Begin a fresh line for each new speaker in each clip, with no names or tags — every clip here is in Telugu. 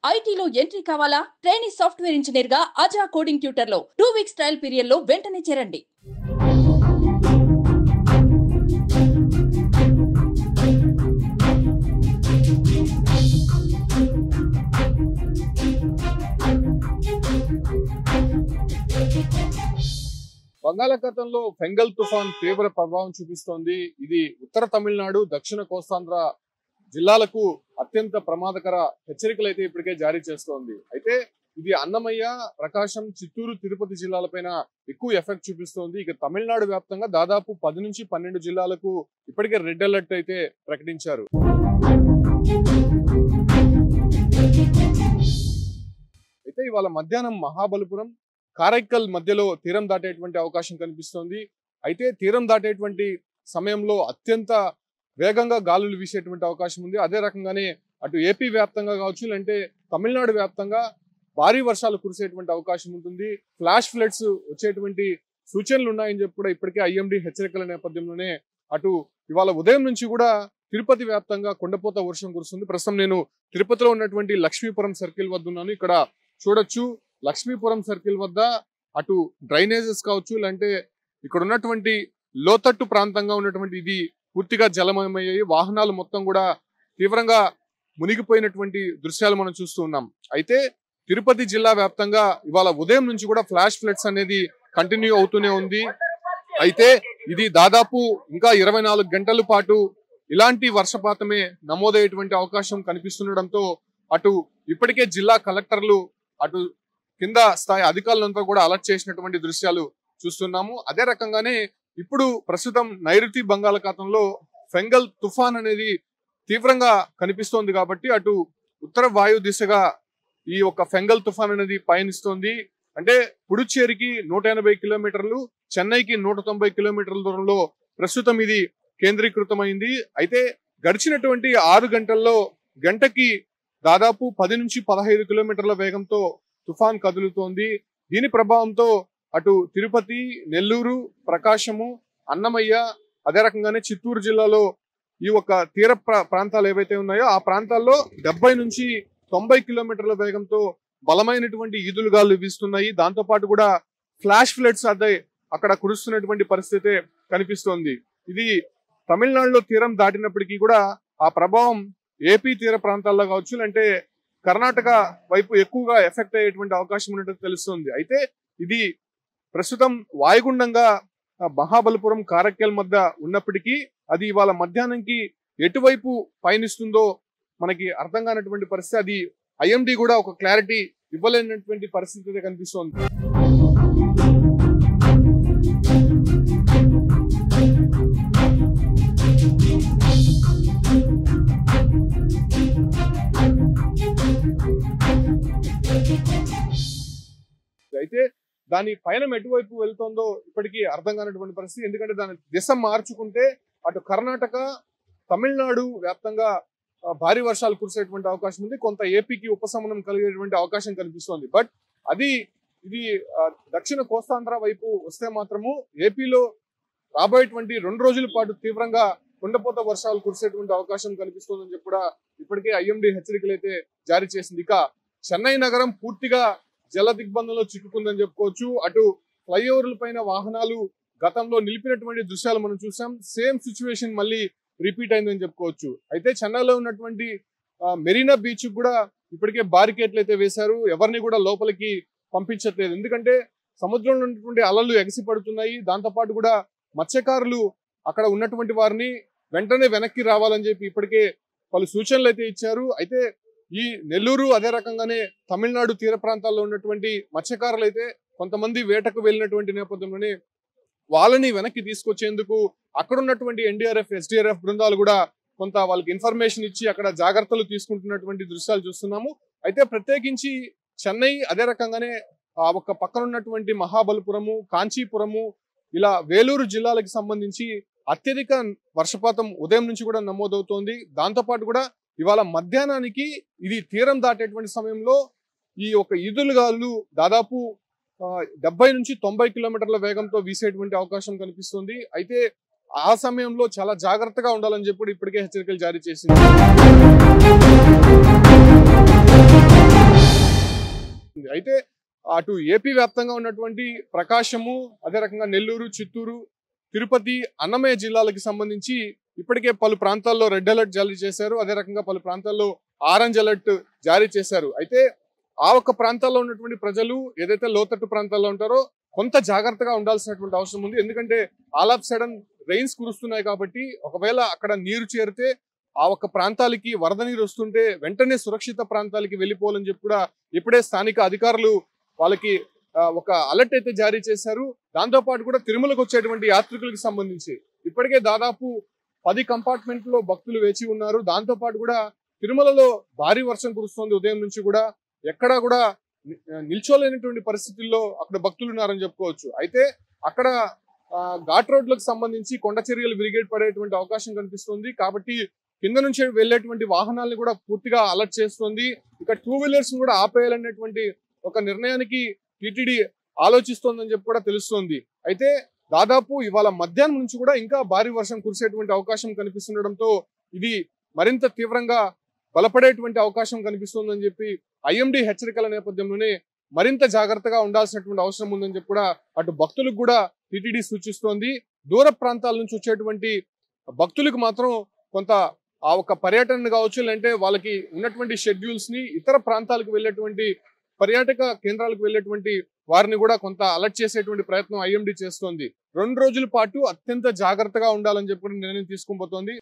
ఐటీలో ఎంట్రీ కావాలా ట్రైనింగ్ సాఫ్ట్వేర్ ఇంజనీర్ గా అజా కోడింగ్ ట్యూటర్ లో టూ వీక్స్ ట్రయల్ పీరియడ్ లో వెంటనే చేరండి
బంగాళాఖాతంలో ఫెంగల్ తుఫాన్ తీవ్ర ప్రభావం చూపిస్తోంది ఇది ఉత్తర తమిళనాడు దక్షిణ కోస్తాంధ్ర జిల్లాలకు అత్యంత ప్రమాదకర హెచ్చరికలు అయితే ఇప్పటికే జారీ చేస్తోంది అయితే ఇది అన్నమయ్య ప్రకాశం చిత్తూరు తిరుపతి జిల్లాలపైన ఎక్కువ ఎఫెక్ట్ చూపిస్తోంది ఇక తమిళనాడు వ్యాప్తంగా దాదాపు పది నుంచి పన్నెండు జిల్లాలకు ఇప్పటికే రెడ్ అలర్ట్ అయితే ప్రకటించారు అయితే ఇవాళ మధ్యాహ్నం మహాబలిపురం కారైక్కల్ మధ్యలో తీరం దాటేటువంటి అవకాశం కనిపిస్తోంది అయితే తీరం దాటేటువంటి సమయంలో అత్యంత వేగంగా గాలులు వీసేటువంటి అవకాశం ఉంది అదే రకంగానే అటు ఏపీ వ్యాప్తంగా కావచ్చు లేదంటే తమిళనాడు వ్యాప్తంగా భారీ వర్షాలు కురిసేటువంటి అవకాశం ఉంటుంది ఫ్లాష్ ఫ్లడ్స్ వచ్చేటువంటి సూచనలు ఉన్నాయని చెప్పి కూడా ఇప్పటికే ఐఎండి హెచ్చరికల నేపథ్యంలోనే అటు ఇవాళ ఉదయం నుంచి కూడా తిరుపతి వ్యాప్తంగా కొండపోత వర్షం కురుస్తుంది ప్రస్తుతం నేను తిరుపతిలో ఉన్నటువంటి లక్ష్మీపురం సర్కిల్ వద్ద ఉన్నాను ఇక్కడ చూడొచ్చు లక్ష్మీపురం సర్కిల్ వద్ద అటు డ్రైనేజెస్ కావచ్చు లేదంటే ఇక్కడ ఉన్నటువంటి లోతట్టు ప్రాంతంగా ఉన్నటువంటి ఇది పూర్తిగా జలమయమయ్యాయి వాహనాలు మొత్తం కూడా తీవ్రంగా మునిగిపోయినటువంటి దృశ్యాలు మనం చూస్తూ ఉన్నాం అయితే తిరుపతి జిల్లా వ్యాప్తంగా ఇవాళ ఉదయం నుంచి కూడా ఫ్లాష్ ఫ్లడ్స్ అనేది కంటిన్యూ అవుతూనే ఉంది అయితే ఇది దాదాపు ఇంకా ఇరవై నాలుగు గంటల పాటు ఇలాంటి వర్షపాతమే నమోదయ్యేటువంటి అవకాశం కనిపిస్తుండడంతో అటు ఇప్పటికే జిల్లా కలెక్టర్లు అటు కింద స్థాయి అధికారులంతా కూడా అలర్ట్ చేసినటువంటి దృశ్యాలు చూస్తున్నాము అదే రకంగానే ఇప్పుడు ప్రస్తుతం నైరుతి బంగాళాఖాతంలో ఫెంగల్ తుఫాన్ అనేది తీవ్రంగా కనిపిస్తోంది కాబట్టి అటు ఉత్తర వాయు దిశగా ఈ యొక్క ఫెంగల్ తుఫాన్ అనేది పయనిస్తోంది అంటే పుడుచ్చేరికి నూట ఎనభై కిలోమీటర్లు చెన్నైకి నూట తొంభై కిలోమీటర్ల దూరంలో ప్రస్తుతం ఇది కేంద్రీకృతమైంది అయితే గడిచినటువంటి ఆరు గంటల్లో గంటకి దాదాపు పది నుంచి పదహైదు కిలోమీటర్ల వేగంతో తుఫాన్ కదులుతోంది దీని ప్రభావంతో అటు తిరుపతి నెల్లూరు ప్రకాశము అన్నమయ్య అదే రకంగానే చిత్తూరు జిల్లాలో ఈ యొక్క తీర ప్రా- ప్రాంతాలు ఏవైతే ఉన్నాయో ఆ ప్రాంతాల్లో డెబ్బై నుంచి తొంభై కిలోమీటర్ల వేగంతో బలమైనటువంటి ఈదులుగాలు వీస్తున్నాయి దాంతో పాటు కూడా ఫ్లాష్ ఫ్లడ్స్ అదే అక్కడ కురుస్తున్నటువంటి పరిస్థితి కనిపిస్తోంది ఇది తమిళనాడులో తీరం దాటినప్పటికీ కూడా ఆ ప్రభావం ఏపీ తీర ప్రాంతాల్లో కావచ్చు అంటే కర్ణాటక వైపు ఎక్కువగా ఎఫెక్ట్ అయ్యేటువంటి అవకాశం ఉన్నట్టు తెలుస్తుంది అయితే ఇది ప్రస్తుతం వాయుగుండంగా ఆ, మహాబలిపురం కారక్కెల్ మధ్య ఉన్నప్పటికీ అది ఇవాళ మధ్యాహ్నంకి ఎటువైపు పయనిస్తుందో మనకి అర్థం కానటువంటి పరిస్థితి అది ఐఎండి కూడా ఒక క్లారిటీ ఇవ్వలేనటువంటి పరిస్థితి అయితే కనిపిస్తోంది అయితే దాని పయనం ఎటువైపు వెళ్తుందో ఇప్పటికీ అర్థం కానటువంటి పరిస్థితి ఎందుకంటే దాని దిశ మార్చుకుంటే అటు కర్ణాటక తమిళనాడు వ్యాప్తంగా ఆ, భారీ వర్షాలు కురిసేటువంటి అవకాశం ఉంది కొంత ఏపీకి ఉపశమనం కలిగేటువంటి అవకాశం కనిపిస్తోంది బట్ అది ఇది ఆ, దక్షిణ కోస్తాంధ్ర వైపు వస్తే మాత్రము ఏపీలో రాబోయేటువంటి రెండు రోజుల పాటు తీవ్రంగా కుండపోత వర్షాలు కురిసేటువంటి అవకాశం కనిపిస్తోందని చెప్పి కూడా ఇప్పటికే ఐఎండి హెచ్చరికలు అయితే జారీ చేసింది ఇక చెన్నై నగరం పూర్తిగా జల దిగ్బంధంలో చిక్కుకుందని చెప్పుకోవచ్చు అటు ఫ్లైఓవర్ల పైన వాహనాలు గతంలో నిలిపినటువంటి దృశ్యాలు మనం చూసాం సేమ్ సిచ్యువేషన్ మళ్ళీ రిపీట్ అయిందని చెప్పుకోవచ్చు అయితే చెన్నైలో ఉన్నటువంటి ఆ, మెరీనా బీచ్ కూడా ఇప్పటికే బారికేట్లు అయితే వేశారు ఎవరిని కూడా లోపలికి పంపించట్లేదు ఎందుకంటే సముద్రంలో ఉన్నటువంటి అలలు ఎగసి పడుతున్నాయి దాంతోపాటు కూడా మత్స్యకారులు అక్కడ ఉన్నటువంటి వారిని వెంటనే వెనక్కి రావాలని చెప్పి ఇప్పటికే పలు సూచనలు అయితే ఇచ్చారు అయితే ఈ నెల్లూరు అదే రకంగానే తమిళనాడు తీర ప్రాంతాల్లో ఉన్నటువంటి మత్స్యకారులు అయితే కొంతమంది వేటకు వెళ్ళినటువంటి నేపథ్యంలోనే వాళ్ళని వెనక్కి తీసుకొచ్చేందుకు అక్కడ ఉన్నటువంటి ఎన్డీఆర్ఎఫ్ ఎస్డీఆర్ఎఫ్ బృందాలు కూడా కొంత వాళ్ళకి ఇన్ఫర్మేషన్ ఇచ్చి అక్కడ జాగ్రత్తలు తీసుకుంటున్నటువంటి దృశ్యాలు చూస్తున్నాము అయితే ప్రత్యేకించి చెన్నై అదే రకంగానే ఆ ఒక పక్కన ఉన్నటువంటి మహాబలిపురము కాంచీపురము ఇలా వేలూరు జిల్లాలకు సంబంధించి అత్యధిక వర్షపాతం ఉదయం నుంచి కూడా నమోదవుతోంది దాంతోపాటు కూడా ఇవాళ మధ్యాహ్నానికి ఇది తీరం దాటేటువంటి సమయంలో ఈ యొక్క ఈదులుగాలు దాదాపు ఆ, డెబ్బై నుంచి తొంభై కిలోమీటర్ల వేగంతో వీసేటువంటి అవకాశం కనిపిస్తుంది అయితే ఆ సమయంలో చాలా జాగ్రత్తగా ఉండాలని చెప్పి ఇప్పటికే హెచ్చరికలు జారీ చేసింది అయితే అటు ఏపీ వ్యాప్తంగా ఉన్నటువంటి ప్రకాశము అదే రకంగా నెల్లూరు చిత్తూరు తిరుపతి అన్నమయ్య జిల్లాలకు సంబంధించి ఇప్పటికే పలు ప్రాంతాల్లో రెడ్ అలర్ట్ జారీ చేశారు అదే రకంగా పలు ప్రాంతాల్లో ఆరెంజ్ అలర్ట్ జారీ చేశారు అయితే ఆ ఒక్క ప్రాంతాల్లో ఉన్నటువంటి ప్రజలు ఏదైతే లోతట్టు ప్రాంతాల్లో ఉంటారో కొంత జాగ్రత్తగా ఉండాల్సినటువంటి అవసరం ఉంది ఎందుకంటే ఆల్ ఆఫ్ సడన్ రెయిన్స్ కురుస్తున్నాయి కాబట్టి ఒకవేళ అక్కడ నీరు చేరితే ఆ ఒక్క ప్రాంతాలకి వరద నీరు వస్తుంటే వెంటనే సురక్షిత ప్రాంతాలకి వెళ్ళిపోవాలని చెప్పి కూడా ఇప్పుడే స్థానిక అధికారులు వాళ్ళకి ఆ, ఒక అలర్ట్ అయితే జారీ చేశారు దాంతో పాటు కూడా తిరుమలకు వచ్చేటువంటి యాత్రికులకు సంబంధించి ఇప్పటికే దాదాపు పది కంపార్ట్మెంట్ లో భక్తులు వేచి ఉన్నారు దాంతో పాటు కూడా తిరుమలలో భారీ వర్షం కురుస్తోంది ఉదయం నుంచి కూడా ఎక్కడా కూడా ని- నిల్చోలేనటువంటి పరిస్థితుల్లో అక్కడ భక్తులు ఉన్నారని చెప్పుకోవచ్చు అయితే అక్కడ ఆ, ఘాట్ రోడ్లకు సంబంధించి కొండ చర్యలు విరిగేట్ పడేటువంటి అవకాశం కనిపిస్తుంది కాబట్టి కింద నుంచి వెళ్ళేటువంటి వాహనాలను కూడా పూర్తిగా అలర్ట్ చేస్తుంది ఇక టూ వీలర్స్ కూడా ఆపేయాలనేటువంటి ఒక నిర్ణయానికి టిటిడి ఆలోచిస్తోందని చెప్పి కూడా తెలుస్తోంది అయితే దాదాపు ఇవాళ మధ్యాహ్నం నుంచి కూడా ఇంకా భారీ వర్షం కురిసేటువంటి అవకాశం కనిపిస్తుండడంతో ఇది మరింత తీవ్రంగా బలపడేటువంటి అవకాశం కనిపిస్తుందని చెప్పి ఐఎండి హెచ్చరికల నేపథ్యంలోనే మరింత జాగ్రత్తగా ఉండాల్సినటువంటి అవసరం ఉందని చెప్పి కూడా అటు భక్తులకు కూడా టిటిడి సూచిస్తోంది దూర ప్రాంతాల నుంచి వచ్చేటువంటి భక్తులకు మాత్రం కొంత ఆ ఒక పర్యటన కావచ్చు లేదంటే వాళ్ళకి ఉన్నటువంటి షెడ్యూల్స్ ని ఇతర ప్రాంతాలకు వెళ్ళేటువంటి పర్యాటక కేంద్రాలకు వెళ్ళేటువంటి వారిని కూడా కొంత అలర్ట్ చేసేటువంటి ప్రయత్నం ఐఎండి చేస్తోంది రెండు రోజుల పాటు అత్యంత జాగ్రత్తగా ఉండాలని చెప్పి కూడా నిర్ణయం తీసుకుపోతోంది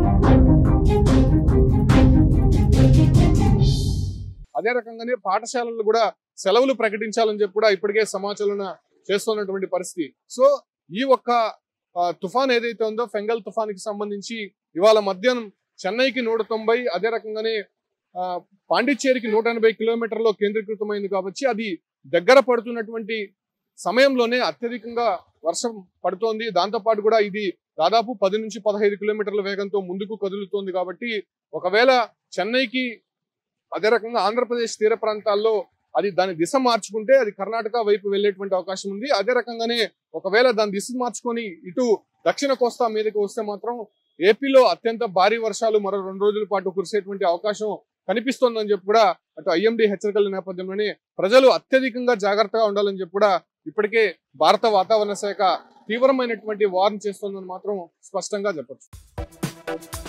అదే రకంగానే పాఠశాలలు కూడా సెలవులు ప్రకటించాలని చెప్పి కూడా ఇప్పటికే సమాచారం చేస్తున్నటువంటి పరిస్థితి సో ఈ ఒక్క ఆ, తుఫాన్ ఏదైతే ఉందో ఫెంగల్ తుఫాన్కి సంబంధించి ఇవాళ మధ్యాహ్నం చెన్నైకి నూట తొంభై అదే రకంగానే ఆ, పాండిచ్చేరికి నూట ఎనభై కిలోమీటర్లో కేంద్రీకృతమైంది కాబట్టి అది దగ్గర పడుతున్నటువంటి సమయంలోనే అత్యధికంగా వర్షం పడుతోంది దాంతో పాటు కూడా ఇది దాదాపు పది నుంచి పదహైదు కిలోమీటర్ల వేగంతో ముందుకు కదులుతోంది కాబట్టి ఒకవేళ చెన్నైకి అదే రకంగా ఆంధ్రప్రదేశ్ తీర ప్రాంతాల్లో అది దాని దిశ మార్చుకుంటే అది కర్ణాటక వైపు వెళ్ళేటువంటి అవకాశం ఉంది అదే రకంగానే ఒకవేళ దాని దిశ మార్చుకొని ఇటు దక్షిణ కోస్తా మీదకి వస్తే మాత్రం ఏపీలో అత్యంత భారీ వర్షాలు మరో రెండు రోజుల పాటు కురిసేటువంటి అవకాశం కనిపిస్తోందని చెప్పి కూడా అటు ఐఎండి హెచ్చరికల నేపథ్యంలోనే ప్రజలు అత్యధికంగా జాగ్రత్తగా ఉండాలని చెప్పి కూడా ఇప్పటికే భారత వాతావరణ శాఖ తీవ్రమైనటువంటి వార్న్ చేస్తోందని మాత్రం స్పష్టంగా చెప్పొచ్చు